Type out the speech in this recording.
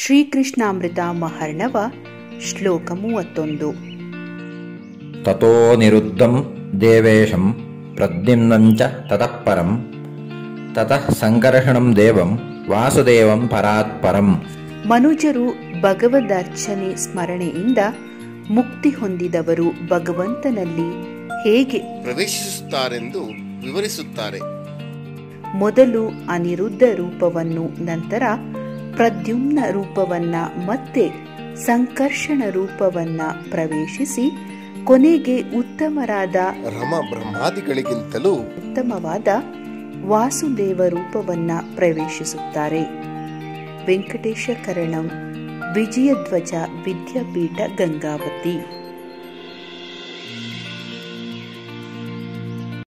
ಶ್ರೀಕೃಷ್ಣಾಮೃತ ಮಹರ್ಣವ ಶ್ಲೋಕ ಮೂವತ್ತೊಂದು ತಥೋ ನಿರುದ್ಧಂ ದೇವೇಶಂ ಪ್ರದ್ಯುಮ್ನಂಚ ತತಃ ಪರಂ ತತಃ ಸಂಕರ್ಷಣಂ ದೇವಂ ವಾಸುದೇವಂ ಪರಾತ್ ಪರಂ ಮನುಜರು ಭಗವದರ್ಚನೆ ಸ್ಮರಣೆಯಿಂದ ಮುಕ್ತಿ ಹೊಂದಿದವರು ಭಗವಂತನಲ್ಲಿ ಹೇಗೆ ಪ್ರವೇಶಿಸುತ್ತಾರೆಂದು ವಿವರಿಸುತ್ತಾರೆ ಮೊದಲು ಅನಿರುದ್ಧ ರೂಪವನ್ನು ನಂತರ ಪ್ರದ್ಯುಮ್ನ ರೂಪವನ್ನ ಮತ್ತೆ ಸಂಕರ್ಷಣ ರೂಪವನ್ನ ಪ್ರವೇಶಿಸಿ ಕೊನೆಗೆ ಉತ್ತಮರಾದ ರಮ ಬ್ರಹ್ಮಾದಿಗಳಿಗಿಂತಲೂ ಉತ್ತಮವಾದ ವಾಸುದೇವ ರೂಪವನ್ನ ಪ್ರವೇಶಿಸುತ್ತಾರೆ ವೆಂಕಟೇಶ ಕರಣಂ ವಿಜಯಧ್ವಜ ವಿದ್ಯಾಪೀಠ ಗಂಗಾವತಿ